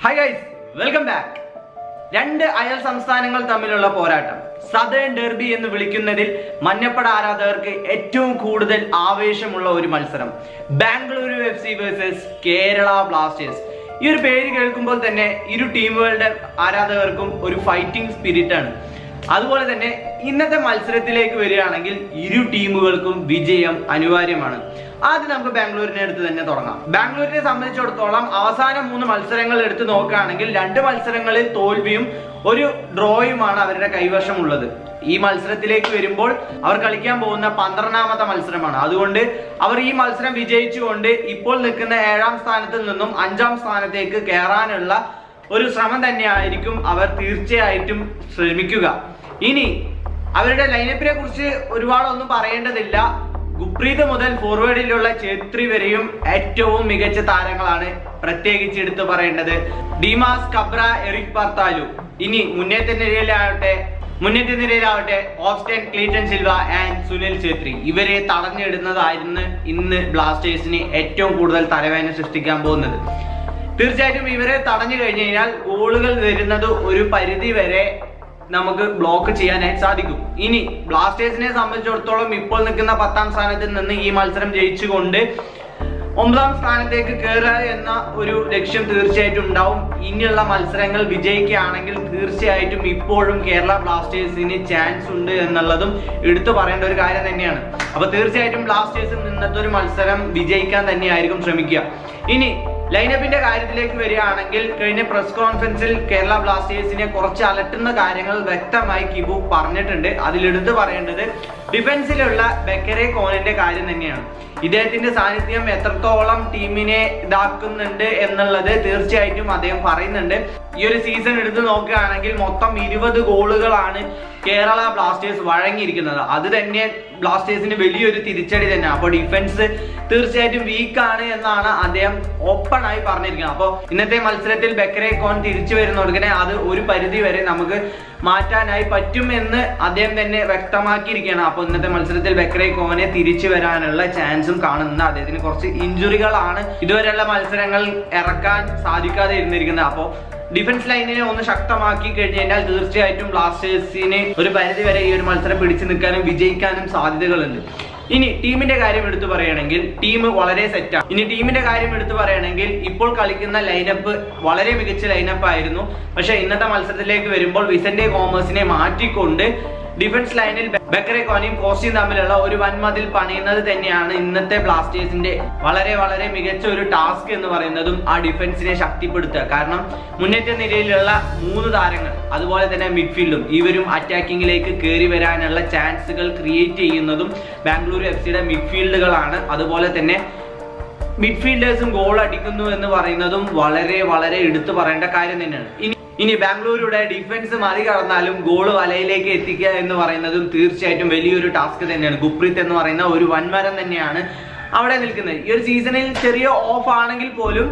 hi guys welcome back രണ്ട് അയൽ സംസ്ഥാനങ്ങൾ തമ്മിലുള്ള പോരാട്ടം സദേൺ ഡെർബി എന്ന് വിളിക്കുന്നതിൽ മഞ്ഞപ്പട ആരാധകർക്ക് ഏറ്റവും കൂടുതൽ ആവേശമുള്ള ഒരു മത്സരം Bengaluru F C versus Kerala Blasters ഈ ഒരു പേര് കേൾക്കുമ്പോൾ തന്നെ ഇരു ടീമുകളുടെ ആരാധകർക്കും ഒരു ഫൈറ്റിംഗ് സ്പിരിറ്റ് ആണ് അതുപോലെ തന്നെ ഇന്നത്തെ മത്സരത്തിലേക്ക് വരികയാണെങ്കിൽ ഇരു ടീമുകൾക്കും വിജയം അനിവാര്യമാണ് ആദ്യം നമുക്ക് ബാംഗ്ലൂരിനെ എടുത്ത് തന്നെ തുടങ്ങാം ബാംഗ്ലൂരിനെ സംബന്ധിച്ചിടത്തോളം അവസാന മൂന്ന് മത്സരങ്ങൾ എടുത്ത് നോക്കുകയാണെങ്കിൽ രണ്ട് മത്സരങ്ങളിൽ തോൽവിയും ഒരു ഡ്രോയുമാണ് അവരുടെ കൈവശമുള്ളത് ഈ മത്സരത്തിലേക്ക് വരുമ്പോൾ അവർ കളിക്കാൻ പോകുന്ന പന്ത്രണ്ടാമത്തെ മത്സരമാണ് അതുകൊണ്ട് അവർ ഈ മത്സരം വിജയിച്ചുകൊണ്ട് ഇപ്പോൾ നിൽക്കുന്ന ഏഴാം സ്ഥാനത്ത് നിന്നും അഞ്ചാം സ്ഥാനത്തേക്ക് കയറാനുള്ള ഒരു ശ്രമം തന്നെയായിരിക്കും അവർ തീർച്ചയായിട്ടും ശ്രമിക്കുക ഇനി അവരുടെ ലൈനപ്പിനെ കുറിച്ച് ഒരുപാടൊന്നും പറയേണ്ടതില്ല ഗുപ്രീത് മുതൽ ഫോർവേഡിലുള്ള ഛേത്രി വരെയും ഏറ്റവും മികച്ച താരങ്ങളാണ് പ്രത്യേകിച്ച് എടുത്തു പറയേണ്ടത് ഡിമാസ് കബ്ര എറിക് പർത്താലു ഇനി മുന്നേറ്റ നിരയിലാവട്ടെ മുന്നേറ്റ നിരയിലാവട്ടെ ഓപ്സ്റ്റൻ Cleiton Silva and Sunil Chhetri ഇവരെ തടഞ്ഞിടുന്നതായിരുന്നു ഇന്ന് ബ്ലാസ്റ്റേഴ്സിന് ഏറ്റവും കൂടുതൽ തലവേദന സൃഷ്ടിക്കാൻ പോകുന്നത് തീർച്ചയായിട്ടും ഇവരെ തടഞ്ഞു കഴിഞ്ഞു കഴിഞ്ഞാൽ ഗോളുകൾ വരുന്നത് ഒരു പരിധി വരെ നമുക്ക് ബ്ലോക്ക് ചെയ്യാനായി സാധിക്കും ഇനി ബ്ലാസ്റ്റേഴ്സിനെ സംബന്ധിച്ചിടത്തോളം ഇപ്പോൾ നിൽക്കുന്ന പത്താം സ്ഥാനത്ത് നിന്ന് ഈ മത്സരം ജയിച്ചുകൊണ്ട് ഒമ്പതാം സ്ഥാനത്തേക്ക് കയറുക എന്ന ഒരു ലക്ഷ്യം തീർച്ചയായിട്ടും ഉണ്ടാവും ഇനിയുള്ള മത്സരങ്ങൾ വിജയിക്കുകയാണെങ്കിൽ തീർച്ചയായിട്ടും ഇപ്പോഴും കേരള ബ്ലാസ്റ്റേഴ്സിന് ചാൻസ് ഉണ്ട് എന്നുള്ളതും എടുത്തു പറയേണ്ട ഒരു കാര്യം തന്നെയാണ് അപ്പൊ തീർച്ചയായിട്ടും ബ്ലാസ്റ്റേഴ്സിൽ നിന്നത്തെ ഒരു മത്സരം വിജയിക്കാൻ തന്നെയായിരിക്കും ശ്രമിക്കുക ഇനി ലൈനപ്പിന്റെ കാര്യത്തിലേക്ക് വരികയാണെങ്കിൽ കഴിഞ്ഞ പ്രസ് കോൺഫറൻസിൽ കേരള ബ്ലാസ്റ്റേഴ്സിനെ കുറച്ച് അലട്ടുന്ന കാര്യങ്ങൾ വ്യക്തമായി കിബു പറഞ്ഞിട്ടുണ്ട് അതിലെടുത്ത് പറയേണ്ടത് ഡിഫൻസിലുള്ള ബെക്കറെ കോനിന്റെ കാര്യം തന്നെയാണ് ഇദ്ദേഹത്തിന്റെ സാന്നിധ്യം എത്രത്തോളം ടീമിനെ ഇതാക്കുന്നുണ്ട് എന്നുള്ളത് തീർച്ചയായിട്ടും അദ്ദേഹം പറയുന്നുണ്ട് ഈ ഒരു സീസൺ എടുത്ത് നോക്കുകയാണെങ്കിൽ മൊത്തം ഇരുപത് ഗോളുകളാണ് കേരള ബ്ലാസ്റ്റേഴ്സ് വഴങ്ങിയിരിക്കുന്നത് അത് തന്നെ ബ്ലാസ്റ്റേഴ്സിന് വലിയൊരു തിരിച്ചടി തന്നെ അപ്പോൾ ഡിഫൻസ് തീർച്ചയായിട്ടും വീക്കാണ് എന്നാണ് അദ്ദേഹം ഓപ്പൺ ആയി പറഞ്ഞിരിക്കുന്നത് അപ്പോൾ ഇന്നത്തെ മത്സരത്തിൽ ബെക്കറെ കോൺ തിരിച്ചു വരുന്നവർക്കിനെ അത് ഒരു പരിധി വരെ നമുക്ക് മാറ്റാനായി പറ്റുമെന്ന് അദ്ദേഹം തന്നെ വ്യക്തമാക്കിയിരിക്കുകയാണ് അപ്പോൾ ഇന്നത്തെ മത്സരത്തിൽ ബെക്കറെ കോനെ തിരിച്ചു വരാനുള്ള ചാൻസും കാണുന്നുണ്ട് അദ്ദേഹത്തിന് കുറച്ച് ഇഞ്ചുറികളാണ് ഇതുവരെയുള്ള മത്സരങ്ങൾ ഇറക്കാൻ സാധിക്കാതെ ഇരുന്നിരിക്കുന്നത് അപ്പോൾ ഡിഫൻസ് ലൈനിനെ ഒന്ന് ശക്തമാക്കി കഴിഞ്ഞു കഴിഞ്ഞാൽ തീർച്ചയായിട്ടും ബ്ലാസ്റ്റേഴ്സിന് ഒരു പരിധി വരെ ഈ ഒരു മത്സരം പിടിച്ചു നിൽക്കാനും വിജയിക്കാനും സാധ്യതകളുണ്ട് ഇനി ടീമിന്റെ കാര്യം എടുത്തു പറയുകയാണെങ്കിൽ ടീം വളരെ സെറ്റാണ് ഇനി ടീമിന്റെ കാര്യം എടുത്തു പറയുകയാണെങ്കിൽ ഇപ്പോൾ കളിക്കുന്ന ലൈനപ്പ് വളരെ മികച്ച ലൈനപ്പ് ആയിരുന്നു പക്ഷെ ഇന്നത്തെ മത്സരത്തിലേക്ക് വരുമ്പോൾ വിസന്റെ കോമേഴ്സിനെ മാറ്റിക്കൊണ്ട് ഡിഫൻസ് ലൈനിൽ ബക്കറെ കോനിയും കോസ്റ്റിയും തമ്മിലുള്ള ഒരു വൻമതിൽ പണിയുന്നത് തന്നെയാണ് ഇന്നത്തെ ബ്ലാസ്റ്റേഴ്സിന്റെ വളരെ വളരെ മികച്ച ഒരു ടാസ്ക് എന്ന് പറയുന്നതും ആ ഡിഫൻസിനെ ശക്തിപ്പെടുത്തുക കാരണം മുന്നേറ്റ നിരയിലുള്ള മൂന്ന് താരങ്ങൾ അതുപോലെ തന്നെ മിഡ്ഫീൽഡും ഇവരും അറ്റാക്കിങ്ങിലേക്ക് കയറി വരാനുള്ള ചാൻസുകൾ ക്രിയേറ്റ് ചെയ്യുന്നതും ബാംഗ്ലൂരു എഫ് സിയുടെ മിഡ്ഫീൽഡുകളാണ് അതുപോലെ തന്നെ മിഡ്ഫീൽഡേഴ്സും ഗോൾ അടിക്കുന്നു എന്ന് പറയുന്നതും വളരെ വളരെ എടുത്തു പറയേണ്ട കാര്യം തന്നെയാണ് ഇനി ഇനി ബാംഗ്ലൂരുടെ ഡിഫൻസ് മറികടന്നാലും ഗോൾ വലയിലേക്ക് എത്തിക്കുക എന്ന് പറയുന്നതും തീർച്ചയായിട്ടും വലിയൊരു ടാസ്ക് തന്നെയാണ് ഗുപ്രീത് എന്ന് പറയുന്ന ഒരു വൻമരം തന്നെയാണ് അവിടെ നിൽക്കുന്നത് ഈ ഒരു സീസണിൽ ചെറിയ ഓഫ് ആണെങ്കിൽ പോലും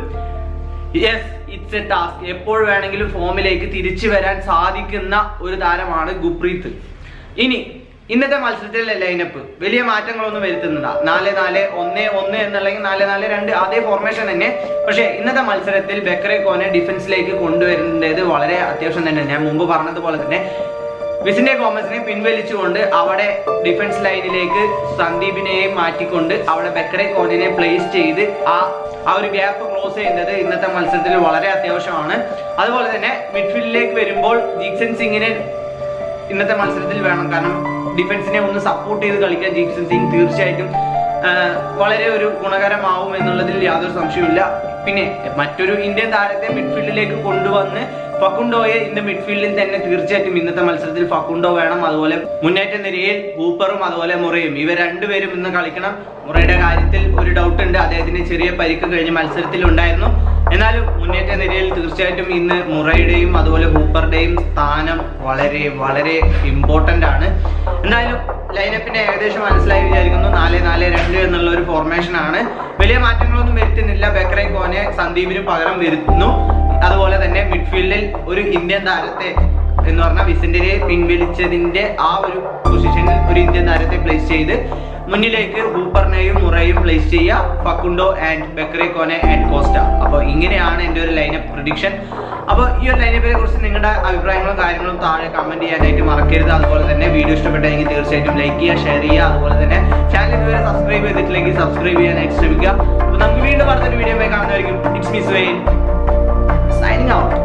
യെസ് ഇറ്റ്സ് എ ടാസ്ക് എപ്പോൾ വേണമെങ്കിലും ഫോമിലേക്ക് തിരിച്ചു വരാൻ സാധിക്കുന്ന ഒരു താരമാണ് ഗുപ്രീത് ഇനി ഇന്നത്തെ മത്സരത്തിലെ ലൈനപ്പ് വലിയ മാറ്റങ്ങളൊന്നും വരുത്തുന്നില്ല നാല് നാല് ഒന്ന് ഒന്ന് എന്നല്ലെങ്കിൽ നാല് നാല് രണ്ട് അതേ ഫോർമേഷൻ തന്നെ പക്ഷേ ഇന്നത്തെ മത്സരത്തിൽ ബെക്കറെ കോനെ ഡിഫൻസിലേക്ക് കൊണ്ടുവരേണ്ടത് വളരെ അത്യാവശ്യം തന്നെ ഞാൻ മുമ്പ് പറഞ്ഞതുപോലെ തന്നെ വിസിന്റെ കോമസിനെ പിൻവലിച്ചുകൊണ്ട് അവിടെ ഡിഫൻസ് ലൈനിലേക്ക് സന്ദീപിനെയും മാറ്റിക്കൊണ്ട് അവിടെ ബെക്കറെ കോനിനെ പ്ലേസ് ചെയ്ത് ആ ആ ഒരു ഗ്യാപ്പ് ക്ലോസ് ചെയ്യുന്നത് ഇന്നത്തെ മത്സരത്തിൽ വളരെ അത്യാവശ്യമാണ് അതുപോലെ തന്നെ മിഡ്ഫീൽഡിലേക്ക് വരുമ്പോൾ ജീക്സൺ സിംഗിനെ ഇന്നത്തെ മത്സരത്തിൽ വേണം കാരണം ഡിഫൻസിനെ ഒന്ന് സപ്പോർട്ട് ചെയ്ത് കളിക്കാൻ ജീക്സൺ സിംഗ് തീർച്ചയായിട്ടും ആ, വളരെ ഒരു ഗുണകരമാവും എന്നുള്ളതിൽ യാതൊരു സംശയവുമില്ല പിന്നെ മറ്റൊരു ഇന്ത്യൻ താരത്തെ മിഡ്ഫീൽഡിലേക്ക് കൊണ്ടുവന്ന് ഫക്കുണ്ടോയെ ഇന്ന് മിഡ്ഫീൽഡിൽ തന്നെ തീർച്ചയായിട്ടും ഇന്നത്തെ മത്സരത്തിൽ ഫക്കുണ്ടോ വേണം അതുപോലെ മുന്നേറ്റ നിരയിൽ ഹൂപ്പറും അതുപോലെ മുറയും ഇവർ രണ്ടുപേരും ഇന്ന് കളിക്കണം മുറയുടെ കാര്യത്തിൽ ഒരു ഡൗട്ട് ഉണ്ട് അദ്ദേഹത്തിന് ചെറിയ പരിക്ക് കഴിഞ്ഞ മത്സരത്തിൽ ഉണ്ടായിരുന്നു എന്നാലും മുന്നേറ്റ നിരയിൽ തീർച്ചയായിട്ടും ഇന്ന് മുറയുടെയും അതുപോലെ ഹൂപ്പറുടെയും സ്ഥാനം വളരെ വളരെ ഇമ്പോർട്ടന്റ് ആണ് എന്തായാലും ലൈനപ്പിന്റെ ഏകദേശം മനസ്സിലായി വിചാരിക്കുന്നു നാല് നാല് രണ്ട് എന്നുള്ള ഒരു ഫോർമേഷൻ ആണ് വലിയ മാറ്റങ്ങളൊന്നും വരുത്തുന്നില്ല ബെക്കറെ കോനെ സന്ദീപിന് പകരം വരുത്തുന്നു അതുപോലെ തന്നെ മിഡ്ഫീൽഡിൽ ഒരു ഇന്ത്യൻ താരത്തെ എന്ന് പറഞ്ഞാൽ വിസന്റരെ പിൻവലിച്ചതിന്റെ ആ ഒരു പൊസിഷനിൽ ഒരു ഇന്ത്യൻ താരത്തെ പ്ലേസ് ചെയ്ത് മുന്നിലേക്ക് ഹൂപ്പറിനെയും മുറയും പ്ലേസ് ചെയ്യുക ഫക്കുണ്ടോ ആൻഡ് ബെക്രേക്കോനെ ആൻഡ് കോസ്റ്റ അപ്പോൾ ഇങ്ങനെയാണ് എൻ്റെ ഒരു ലൈനപ്പ് പ്രഡിക്ഷൻ അപ്പോൾ ഈ ഒരു ലൈനപ്പിനെ കുറിച്ച് നിങ്ങളുടെ അഭിപ്രായങ്ങളും കാര്യങ്ങളും താഴെ കമന്റ് ചെയ്യാനായിട്ട് മറക്കരുത് അതുപോലെ തന്നെ വീഡിയോ ഇഷ്ടപ്പെട്ടെങ്കിൽ തീർച്ചയായിട്ടും ലൈക്ക് ചെയ്യുക ഷെയർ ചെയ്യുക അതുപോലെ തന്നെ ചാനൽ ഇതുവരെ സബ്സ്ക്രൈബ് ചെയ്തിട്ടില്ലെങ്കിൽ സബ്സ്ക്രൈബ് ചെയ്യാനായിട്ട് ശ്രമിക്കുക അപ്പോൾ നമുക്ക് വീണ്ടും അടുത്തൊരു വീഡിയോ കാണുന്നതായിരിക്കും it's miss Wayne signing out